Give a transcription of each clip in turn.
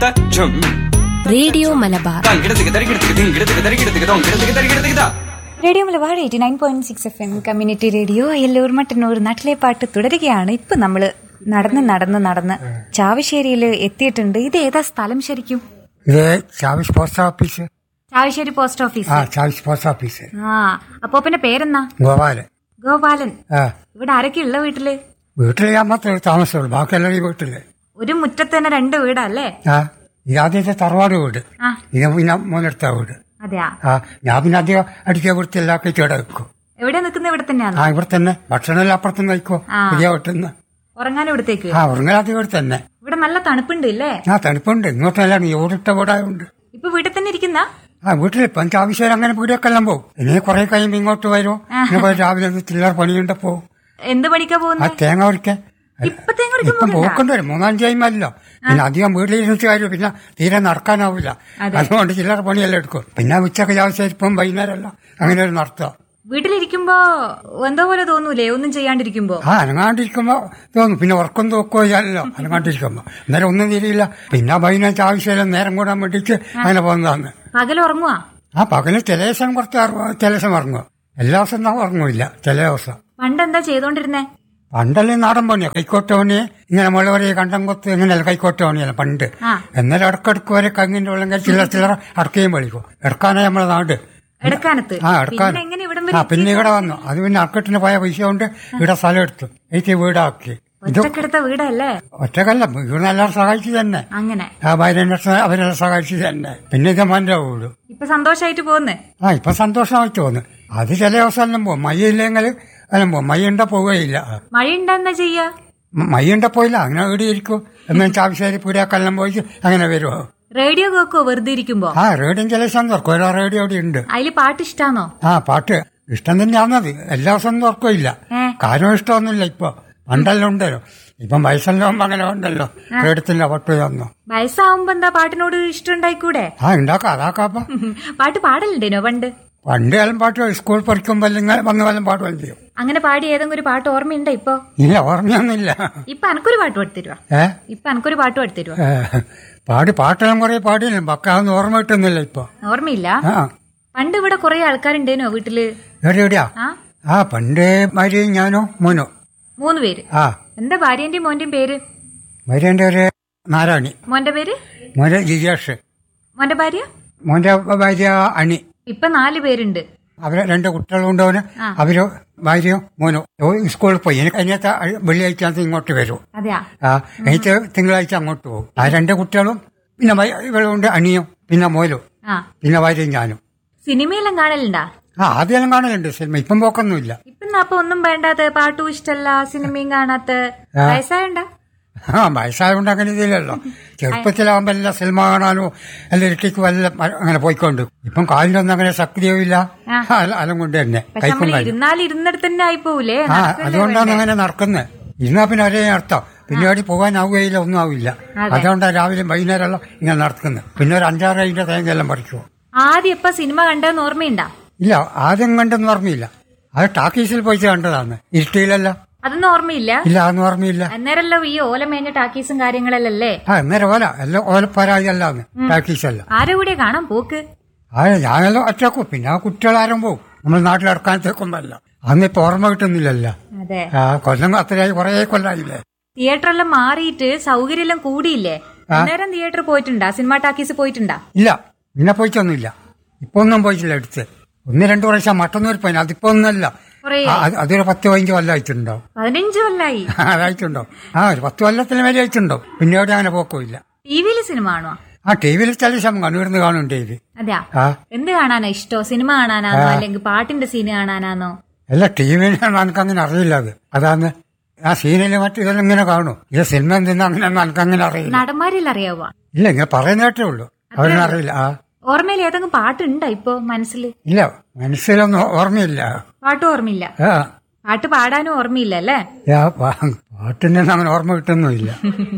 ഝും radio Malabar തങ്കിടത്തിക്ക് തരികിടത്തിക്ക് തിങ്കിടത്തിക്ക് തരികിടത്തിക്ക് തൊങ്കിടത്തിക്ക് തരികിടത്തിക്ക് radio Malabar eighty nine point six F M community radio Ayyallur Mattannur നാട്ടിലെ പാട്ട് തുടരുകയാണ് ഇപ്പൊ നമ്മള് നടന്ന് നടന്ന് നടന്ന് ചാവശ്ശേരിയിൽ എത്തിയിട്ടുണ്ട് ഇത് ഏതാ സ്ഥലം ശരിക്കും ഇത് ചാവിസ് post office Chavassery post office ആ ചാവിസ് പോസ്റ്റ് ഓഫീസ് ആ അപ്പൊ പിന്നെ പേരെന്നാ ഗോപാലൻ ഗോപാലൻ ആ ഇവിടെ ആരൊക്കെ ഉള്ള വീട്ടില് വീട്ടിൽ ഞാൻ മാത്രമേ താമസമുള്ളൂ ബാക്കിയെല്ലാം ഈ വീട്ടില് ഒരു മുറ്റത്ത് തന്നെ രണ്ട് വീടാ അല്ലേ ആ ഇത് ആദ്യത്തെ തറവാട് വീട് ആ ഇത് പിന്നെ മൂന്നെടുത്ത വീട് അതെയാ ആ ഞാൻ പിന്നെ അധികം അടിക്കുക വൃത്തി എല്ലാം ഒക്കെ ഇവിടെ വെക്കും എവിടെ നിൽക്കുന്ന ഇവിടെ തന്നെയാണോ ആ ഇവിടെ തന്നെ ഭക്ഷണം എല്ലാം അപ്പുറത്തുനിന്ന് കഴിക്കോ ആ. പുതിയ വീട്ടിൽ നിന്ന് ഉറങ്ങാൻ ഇവിടത്തേക്ക് ആ ഉറങ്ങലാദ്യം ഇവിടെ തന്നെ ഇവിടെ നല്ല തണുപ്പുണ്ട് ഇല്ലേ ആ തണുപ്പുണ്ട് ഇങ്ങോട്ടെല്ലാം ഈ ഓടിട്ട വീടായുണ്ട് ഇപ്പൊ വീട്ടിൽ തന്നെ ഇരിക്കുന്ന ആ വീട്ടിൽ ഇപ്പം എനിക്ക് ആവശ്യം അങ്ങനെ വീടൊക്കെ എല്ലാം പോകും ഇനി കുറെ കഴിയുമ്പോൾ ഇങ്ങോട്ട് വരും പിന്നെ പോയി രാവിലെ ഒന്ന് ചില്ലറ പണിയുണ്ട് പോകും എന്ത് പണിക്കാ ആ പോകുന്നത് തേങ്ങ ഉരിക്കാൻ ഇപ്പൊ തേങ്ങ ഉരിക്കാൻ ഇപ്പം പോകുന്നുണ്ടോ? പോക്കണ്ട വരും മൂന്നാം ടൈമല്ലോ പിന്നെ അധികം വീട്ടിലിരുന്നിട്ട് കാര്യം പിന്നെ തീരെ നടക്കാനാവില്ല അതെ. അതുകൊണ്ട് ചില്ലറ പണിയെല്ലാം എടുക്കും പിന്നെ ഉച്ചക്ക് ആവശ്യം ഇപ്പം വൈകുന്നേരമല്ല അങ്ങനെ ഒരു നടത്തുക വീട്ടിലിരിക്കുമ്പോ എന്തോ പോലെ തോന്നൂലേ ഒന്നും ചെയ്യാണ്ടിരിക്കുമ്പോ ആ അനങ്ങാണ്ടിരിക്കുമ്പോ തോന്നും പിന്നെ ഉറക്കം തോക്കോ ഇല്ലല്ലോ അനങ്ങാണ്ടിരിക്കുമ്പോ അന്നേരം ഒന്നും തിരിയില്ല പിന്നെ വൈകുന്നേരത്തെ ആവശ്യമില്ല നേരം കൂടാൻ വേണ്ടിയിട്ട് അങ്ങനെ പോകുന്നതാണ് പകൽ ഉറങ്ങുവാ ആ പകല് ചില ദിവസം കുറച്ച് ഉറങ്ങും, ചില ദിവസം ഉറങ്ങും എല്ലാ ദിവസം ഒന്നും ഉറങ്ങുമില്ല ചില ദിവസം പണ്ട് എന്താ ചെയ്തോണ്ടിരുന്നേ പണ്ടല്ലേ നാടൻ പണിയാ കൈക്കോട്ടവണി ഇങ്ങനെ മുളവരെ കണ്ടം കൊത്ത് ഇങ്ങനെയല്ല കൈക്കോട്ടവണിയല്ല പണ്ട് ആ. എന്നാലും ഇടക്കിടക്ക് വരെ കങ്ങിന്റെ വെള്ളം കഴിച്ച് ചില്ലറ ചില്ലറ അടക്കുകയും വിളിക്കും ഇടക്കാനാ നമ്മളെ നാട് എടക്കാനത്ത് ആ എടുക്കാൻ പിന്നെ എങ്ങനെ ഇവിടം ആ വരെ പിന്നെ ഇവിടെ വന്നു അത് പിന്നെ അക്കട്ടിന് പോയ പൈസ കൊണ്ട് ഇവിടെ സ്ഥലം എടുത്തു എനിക്ക് വീടാക്കി ഇത് ഒറ്റക്കെടുത്ത വീടല്ലേ ഒറ്റക്കല്ല ഇവിടെ എല്ലാവരും സഹായിച്ചു തന്നെ അങ്ങനെ ആ ഭാര്യ അവരെല്ലാം സഹായിച്ചു തന്നെ പിന്നെ ഇത് മോന്റെ വീട് ഇപ്പൊ സന്തോഷായിട്ട് പോകുന്നേ ആ ഇപ്പൊ സന്തോഷമായിട്ട് തോന്നുന്നു അത് ചില ദിവസം എല്ലാം പോകും മയ്യ ഇല്ലെങ്കിൽ എല്ലാം പോകും മയ്യുണ്ട പോവുകയില്ല മഴ ഉണ്ടാന്നാ ചെയ്യാ മ- മയ്യുണ്ട പോയില്ല അങ്ങനെ ഇവിടെ ഇരിക്കും എന്നു ചാവശ്ശേരി പുരക്കെല്ലാം പോയി അങ്ങനെ വരുമോ റേഡിയോ കേക്കോ വെറുതെ ഇരിക്കുമ്പോ ആ റേഡിയോ ചില ദിവസം തുറക്കും ഓരോ റേഡിയോ അവിടെ ഉണ്ട് അതില് പാട്ട് ഇഷ്ടാന്നോ ആ പാട്ട് ഇഷ്ടം തന്നെയാണത് എല്ലാ ദിവസവും തുറക്കില്ല ഏ കാര്യം ഇഷ്ടമൊന്നുമില്ല ഇപ്പൊ പണ്ടെല്ലാം ഉണ്ടല്ലോ ഇപ്പം വയസ്സെല്ലാം അങ്ങനെ ഉണ്ടല്ലോ റേഡത്തിന്റെ പട്ട് തന്നു വയസ്സാവുമ്പോ എന്താ പാട്ടിനോട് ഇഷ്ടം ഉണ്ടായിക്കൂടെ ആ ഉണ്ടാക്കാം അതാക്കാപ്പ പാട്ട് പാടലുണ്ടേനോ പണ്ട് പണ്ട് കാലം പാട്ട് സ്കൂൾ പഠിക്കുമ്പോൾ അല്ലെങ്കിൽ വന്ന് വല്ലം പാടുകയും ചെയ്യും അങ്ങനെ പാടി ഏതെങ്കിലും ഒരു പാട്ട് ഓർമ്മയുണ്ടോ ഇപ്പൊ ഇല്ല ഓർമ്മയൊന്നുമില്ല ഇപ്പൊ അനക്കൊരു പാട്ട് പഠിത്തരുവാ ഏ ഇപ്പൊ അനക്കൊരു പാട്ട് പഠിത്തരുവാ ഏ, പാടി പാട്ടെല്ലാം കുറെ പാടിയില്ല പക്ക അതൊന്നും ഓർമ്മ കിട്ടുന്നില്ല ഇപ്പൊ ഓർമ്മയില്ല ആ പണ്ട് ഇവിടെ കുറെ ആൾക്കാരുണ്ടേനോ വീട്ടില് എവിടെ എവിടെയാ ആ ആ പണ്ട് ഭാര്യയും ഞാനോ മോനോ മൂന്ന് പേര് ആ എന്താ ഭാര്യന്റെയും മോന്റെയും പേര് ഭാര്യന്റെ ഒരു നാരായണി മോന്റെ പേര് മോന്റെ ജിജേഷ് മോന്റെ ഭാര്യ മോന്റെ ഭാര്യ അണി ഇപ്പൊ നാല് പേരുണ്ട് അവരെ രണ്ട് കുട്ടികളുണ്ട് അവന് അവര് ഭാര്യയും മോനും ഓ സ്കൂളിൽ പോയി എനിക്ക് അതിനകത്ത് വെള്ളിയാഴ്ച അത് ഇങ്ങോട്ട് വരും അതെയാ ആ എനിക്ക് തിങ്കളാഴ്ച അങ്ങോട്ട് പോകും ആ രണ്ട് കുട്ടികളും പിന്നെ വൈ- ഇവളുണ്ട് അണിയും പിന്നെ മോലും ആ പിന്നെ ഭാര്യയും ഞാനും സിനിമയെല്ലാം കാണലുണ്ടാ ആ ആദ്യം കാണലുണ്ട് സിനിമ ഇപ്പം പോക്കൊന്നുമില്ല ഇപ്പൊ അപ്പൊ ഒന്നും വേണ്ടാത്ത പാട്ടും ഇഷ്ടല്ല സിനിമയും കാണാത്ത വയസ്സായണ്ട ആ വയസ്സായതുകൊണ്ട് അങ്ങനെ ഇതില്ലല്ലോ ചെറുപ്പത്തിലാവുമ്പോ എല്ലാം സിനിമ കാണാനോ എല്ലാം ഇരട്ടിക്ക് വല്ല അങ്ങനെ പോയിക്കൊണ്ട് ഇപ്പം കാലിലൊന്നും അങ്ങനെ ശക്തിയോ ഇല്ല അലം കൊണ്ട് തന്നെ പക്ഷെ കൈക്കും നമ്മൾ കാലും ഇരുന്നാൽ ഇരുന്നിടത്ത് തന്നെ ആയിപ്പോവില്ലേ ആ അതുകൊണ്ടാണ് അങ്ങനെ നടക്കുന്നത് ഇരുന്നാ പിന്നെ ഒരേ അർത്ഥം പിന്നെ അവിടെ പോകാനാവുകയില്ല ഒന്നും ആവില്ല അതുകൊണ്ടാണ് രാവിലെ വൈകുന്നേരമെല്ലാം ഇങ്ങനെ നടക്കുന്നത് പിന്നെ ഒരു അഞ്ചാറ് അതിന്റെ തേങ്ങയെല്ലാം പറിക്കുമോ ആദ്യം ഇപ്പൊ സിനിമ കണ്ടെന്ന് ഓർമ്മയുണ്ടാ ഇല്ല ആദ്യം കണ്ടെന്ന് ഓർമ്മയില്ല അത് ടാക്കീസിൽ പോയിട്ട് കണ്ടതാണ് ഇരുട്ടിയിലല്ല അതൊന്നും ഓർമ്മയില്ല ഇല്ല അതൊന്നും ഓർമ്മയില്ല അന്നേരല്ലോ ഈ ഓലമേഞ്ഞ ടാക്കീസും കാര്യങ്ങളല്ലേ ആ എന്നേരം ഓല എല്ലാം ഓലപ്പരാതി അല്ലാന്ന് ടാക്കീസല്ല ആരെ കൂടെ കാണാൻ പോക്ക് ആ ഞാനെല്ലാം ഒറ്റക്കും പിന്നെ ആ കുട്ടികളാരും പോവും നമ്മൾ നാട്ടിലിറക്കാനത്തേക്കൊന്നല്ല അന്നിപ്പോ ഓർമ്മ കിട്ടുന്നില്ലല്ലോ അതെ ആ കൊല്ലം അത്രയായി കുറേ കൊല്ലായില്ലേ തിയേറ്ററെല്ലാം മാറിയിട്ട് സൗകര്യമെല്ലാം കൂടിയില്ലേ അന്നേരം തിയേറ്റർ പോയിട്ടുണ്ടാ സിനിമ ടാക്കീസ് പോയിട്ടുണ്ടാ ഇല്ല പിന്നെ പോയിട്ടൊന്നുമില്ല ഇപ്പൊ ഒന്നും പോയിട്ടില്ല എടുത്ത് ഒന്ന് രണ്ടു പ്രാവശ്യം മട്ടന്നൂർ പോയി അതിപ്പോ ഒന്നല്ല കുറേ ആ, അത് അതൊരു പത്ത് പതിനഞ്ച് കൊല്ലമായിട്ടുണ്ടാവും പതിനഞ്ച് കൊല്ലായി അതായിട്ടുണ്ടാവും ആ ഒരു പത്ത് കൊല്ലത്തിന് മേലെ ആയിട്ടുണ്ടാവും പിന്നെ എവിടെ അങ്ങനെ പോക്കില്ല ടി വിയില് സിനിമ കാണുവാ ആ ടി വിയിൽ ചില ശം കണ്ണൂർന്ന് കാണും ടി വി അതെയാ ആ എന്ത് കാണാനാ ഇഷ്ടോ സിനിമ കാണാനാണോ അല്ലെങ്കിൽ പാട്ടിന്റെ സീന് കാണാനാണോ അല്ല ടി വിയിലാണ് എനിക്കങ്ങനെ അറിയില്ല അത് അതാണ് ആ സീനില് മറ്റു ഇതെല്ലാം ഇങ്ങനെ കാണും ഇത് സിനിമ എന്തെന്ന് അങ്ങനെ എനിക്കങ്ങനെ അറിയില്ല നടന്മാരെല്ലാം അറിയാവോ ഇല്ല ഇങ്ങനെ പറയുന്നേട്ടേ ഉള്ളൂ അവരറിയില്ല ആ ഓർമ്മയിൽ ഏതെങ്കിലും പാട്ടുണ്ടോ ഇപ്പൊ മനസ്സിൽ ഇല്ല മനസ്സിലൊന്നും ഓർമ്മയില്ല പാട്ട് ഓർമ്മയില്ല ആ പാട്ട് പാടാനും ഓർമ്മയില്ല അല്ലേ ആ, പാ- പാട്ടിന്റെ ഒന്നും അങ്ങനെ ഓർമ്മ കിട്ടുന്നുമില്ല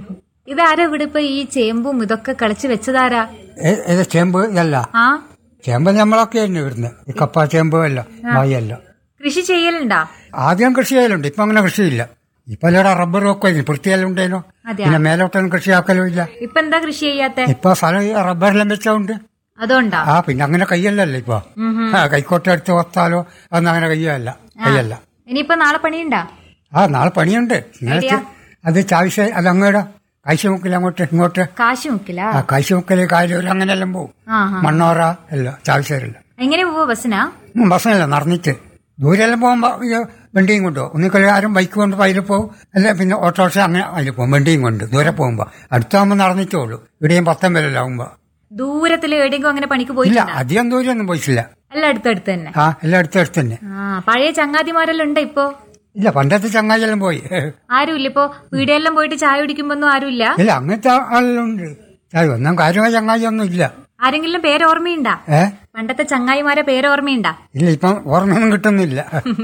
ഇതാരാ ഇവിടെ ഇപ്പൊ ഈ ചേമ്പും ഇതൊക്കെ കളിച്ച് വെച്ചതാരാ ഏ- ഏത് ചേമ്പ് ഇതല്ല ആ ചേമ്പ് നമ്മളൊക്കെ തന്നെ ഇവിടുന്ന് ഈ കപ്പ ചേമ്പ് അല്ല വായല്ല കൃഷി ചെയ്യലുണ്ടാ ആദ്യം കൃഷി ചെയ്യലുണ്ട് ഇപ്പൊ അങ്ങനെ കൃഷിയില്ല ഇപ്പൊ ഇവിടെ റബ്ബർ വെക്കുമായിരുന്നു വൃത്തിയെല്ലാം ഉണ്ടേനോ അതെയാ? പിന്നെ മേലോട്ടൊന്നും കൃഷിയാക്കലും ഇല്ല ഇപ്പൊ എന്താ കൃഷി ചെയ്യാത്തെ ഇപ്പൊ സ്ഥലം ഈ റബ്ബറെല്ലാം വെച്ചോണ്ട് അതുകൊണ്ടാ ആ പിന്നെ അങ്ങനെ കയ്യല്ലല്ലോ ഇപ്പൊ ആ കൈക്കോട്ട് എടുത്ത് ഒത്താലോ അതൊന്നും അങ്ങനെ കയ്യല്ല കയ്യല്ല ഇനിയിപ്പൊ നാളെ പണിയുണ്ടാ ആ നാളെ പണിയുണ്ട് നിങ്ങൾക്ക് എവിടെയാ? അത് ചാവിശ അത് അങ്ങോട്ട് കാഴ്ചമുക്കിൽ അങ്ങോട്ട് ഇങ്ങോട്ട് കാശ് മുക്കില്ല ആ കാഴ്ചമുക്കല് കായലൂർ അങ്ങനെയെല്ലാം പോവും ആ മണ്ണോറ എല്ലാം ചാവിശ്ശേരില്ല എങ്ങനെ പോവാ ബസ്സിനാ ബസ്സിനല്ല നടന്നിട്ട് ദൂരെല്ലാം പോകുമ്പോ ഈ വണ്ടിയും കൊണ്ടുപോകും ഒന്നിക്കൽ ആരും ബൈക്ക് കൊണ്ട് അതിൽ പോകും അല്ല പിന്നെ ഓട്ടോറിക്ഷ അങ്ങനെ അതിൽ പോകും വണ്ടിയും കൊണ്ട് ദൂരെ പോകുമ്പോ അടുത്താകുമ്പോ നടന്നിട്ടേ ഉള്ളൂ ഇവിടെയും പത്തം വരലാകുമ്പോ ദൂരത്തില് എവിടെയെങ്കിലും അങ്ങനെ പണിക്ക് ഇല്ല പോയിട്ടില്ല അധികം ദൂരമൊന്നും പോയിട്ടില്ല എല്ലാം അടുത്തടുത്ത് തന്നെ ആ എല്ലാം അടുത്തടുത്ത് തന്നെ ആ പഴയ ചങ്ങാതിമാരെല്ലാം ഉണ്ട് ഇപ്പൊ ഇല്ല പണ്ടത്തെ ചങ്ങായിയെല്ലാം പോയി ആരുമില്ല ഇപ്പൊ വീടെല്ലാം പോയിട്ട് ചായ കുടിക്കുമ്പൊന്നും ആരുമില്ല ഇല്ല അങ്ങനത്തെ ആളെല്ലാം ഉണ്ട് ചായ ഒന്നും കാര്യമായ ചങ്ങായി ഒന്നും ഇല്ല ആരെങ്കിലും പേര് ഓർമ്മയുണ്ടാ ഏ പണ്ടത്തെ ചങ്ങായിമാരെ പേര് ഓർമ്മയുണ്ടാ ഇല്ല ഇപ്പം ഓർമ്മയൊന്നും കിട്ടുന്നില്ല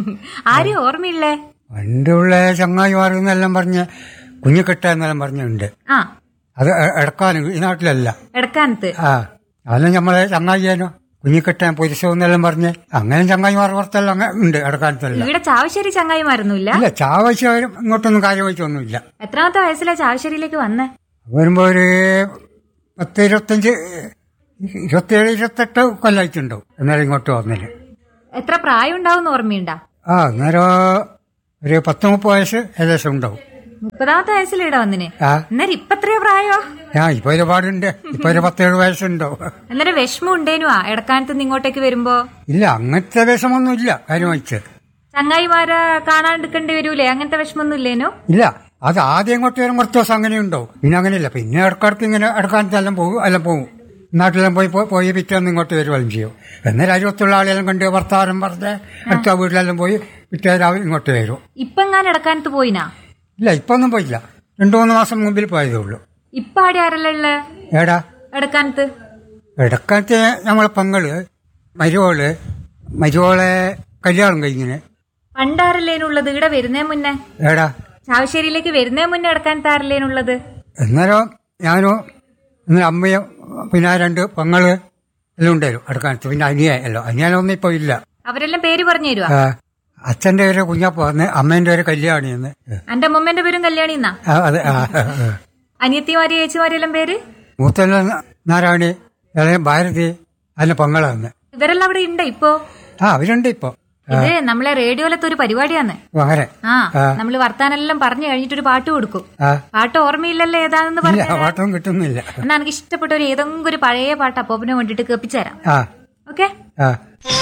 ആരും ഓർമ്മയില്ലേ പണ്ടുള്ള ചങ്ങായിമാർ എന്നെല്ലാം പറഞ്ഞ് കുഞ്ഞിക്കെട്ട എന്നെല്ലാം പറഞ്ഞുണ്ട് ആ അത് എ- എടക്കാനും ഈ നാട്ടിലല്ല എടക്കാനത്ത് ആ അതെല്ലാം നമ്മളെ ചങ്ങായിയാനോ കുഞ്ഞിക്കെട്ടാൻ പൊരിശമെന്നെല്ലാം പറഞ്ഞ് അങ്ങനെ ചങ്ങായിമാർ പുറത്തെല്ലാം അങ്ങനെ ഉണ്ട് എടക്കാലത്തെല്ലാം ഇവിടെ ചാവശ്ശേരി ചങ്ങായിമാരൊന്നുമില്ല ഇല്ല ചാവശ്യം ഇങ്ങോട്ടൊന്നും കാര്യമായിട്ടൊന്നുമില്ല എത്രാമത്തെ വയസ്സിലാ ചാവശ്ശേരിയിലേക്ക് വന്നേ വരുമ്പോ ഒരു പത്ത് ഇരുപത്തഞ്ച് ഇരുപത്തിയേഴ് ഇരുപത്തെട്ട് കൊല്ലായിട്ടുണ്ടാവും എന്നാലും ഇങ്ങോട്ട് വന്നില്ല എത്ര പ്രായം ഉണ്ടാവും ഓർമ്മയുണ്ടാ ആ അന്നേരം ഒരു പത്ത് മുപ്പത് വയസ്സ് ഏകദേശം ഉണ്ടാവും മുപ്പതാമത്തെ വയസ്സിൽ ഇവിടെ വന്നിന് ആ അന്നേരം ഇപ്പൊ എത്രയോ പ്രായോ ഞാൻ ഇപ്പൊ ഒരുപാടുണ്ട് ഇപ്പൊ ഒരു പത്തേഴ് വയസ്സുണ്ടാവും അന്നേരം വിഷമം ഉണ്ടേനുവാ എടക്കാനത്ത് നിന്ന് ഇങ്ങോട്ടേക്ക് വരുമ്പോ ഇല്ല അങ്ങനത്തെ വിഷമൊന്നും ഇല്ല കാര്യമായിട്ട് ചങ്ങായിമാരെ കാണാണ്ടിരിക്കേണ്ടി വരൂലേ അങ്ങനത്തെ വിഷമൊന്നും ഇല്ലേനു ഇല്ല അത് ആദ്യം ഇങ്ങോട്ട് വരും കുറച്ച് ദിവസം അങ്ങനെ ഉണ്ടാവും പിന്നെ അങ്ങനെയില്ല പിന്നെ ഇടക്കിടക്ക് ഇങ്ങനെ ഇടക്കാലത്തെല്ലാം പോകും എല്ലാം പോകും നാട്ടിലെല്ലാം പോയി പോ- പോയി പിറ്റേന്ന് ഇങ്ങോട്ട് വരുവാനും ചെയ്യും എന്നാൽ അരുപത്തുള്ള ആളെല്ലാം കണ്ട് വർത്താനം പറഞ്ഞ് അടുത്ത വീട്ടിലെല്ലാം പോയി പിറ്റേ രാവിലെ ഇങ്ങോട്ട് വരും ഇപ്പൊ എങ്ങാൻ എടക്കാനത്ത് പോയിനാ ഇല്ല ഇപ്പൊ ഒന്നും പോയില്ല രണ്ടു മൂന്ന് മാസം മുമ്പിൽ പോയതേ ഉള്ളൂ ഇപ്പൊ ആടെ ആരല്ലേ ഉള്ളേ ഏടാ എടക്കാനത്ത് ഇടക്കാലത്ത് നമ്മളെ പെങ്ങള് മരുവോള് മരുവോളെ കല്യാണം കഴിഞ്ഞിന് പണ്ടാരല്ലേനുള്ളത് ഇവിടെ വരുന്നേ മുന്നേ ഏടാ ചാവശ്ശേരിയിലേക്ക് വരുന്നേ മുന്നേ എടക്കാനത്ത് ആരല്ലേനുള്ളത് എന്നാലും ഞാനും ഇന്ന് അമ്മയും പിന്നെ ആ രണ്ട് പെങ്ങള് എല്ലാം ഉണ്ടായിരുന്നു അടുക്കാലത്ത് പിന്നെ അനിയ അല്ലോ അനിയാനൊന്നും ഇപ്പൊ ഇല്ല അവരെല്ലാം പേര് പറഞ്ഞു തരുവാ ആ, അച്ഛന്റെ ഒരു കുഞ്ഞപ്പ വന്ന് അമ്മേന്റെ ഒരു കല്യാണി എന്ന് എന്റെ അമ്മമ്മേന്റെ പേരും കല്യാണി എന്നാ ആ, അതെ ആ, ആ, ആ. അനിയത്തിമാരി ചേച്ചിമാരെല്ലാം പേര് മൂത്തല്ല നാരായണി ഇളയ ഭാരതി അതിന്റെ പെങ്ങളാന്ന് ഇവരെല്ലാം അവിടെ ഉണ്ട് ഇപ്പോ ആ അവരുണ്ട് ഇപ്പൊ ഇത് നമ്മളെ റേഡിയോയിലത്തെ ഒരു പരിപാടിയാന്ന് ഓ, അങ്ങനെ ആ നമ്മള് വർത്താനെല്ലാം പറഞ്ഞു കഴിഞ്ഞിട്ടൊരു പാട്ട് കൊടുക്കും ആ പാട്ട് ഓർമ്മയില്ലല്ലോ ഏതാണെന്ന് ഇല്ല പറഞ്ഞു പാട്ടൊന്നും കിട്ടുന്നില്ല എന്നാ എനിക്ക് ഇഷ്ടപ്പെട്ട ഒരു ഏതെങ്കിലും ഒരു പഴയ പാട്ട് അപ്പോപ്പിനെ വേണ്ടിട്ട് കേൾപ്പിച്ചു തരാം ആ ഓക്കെ ആ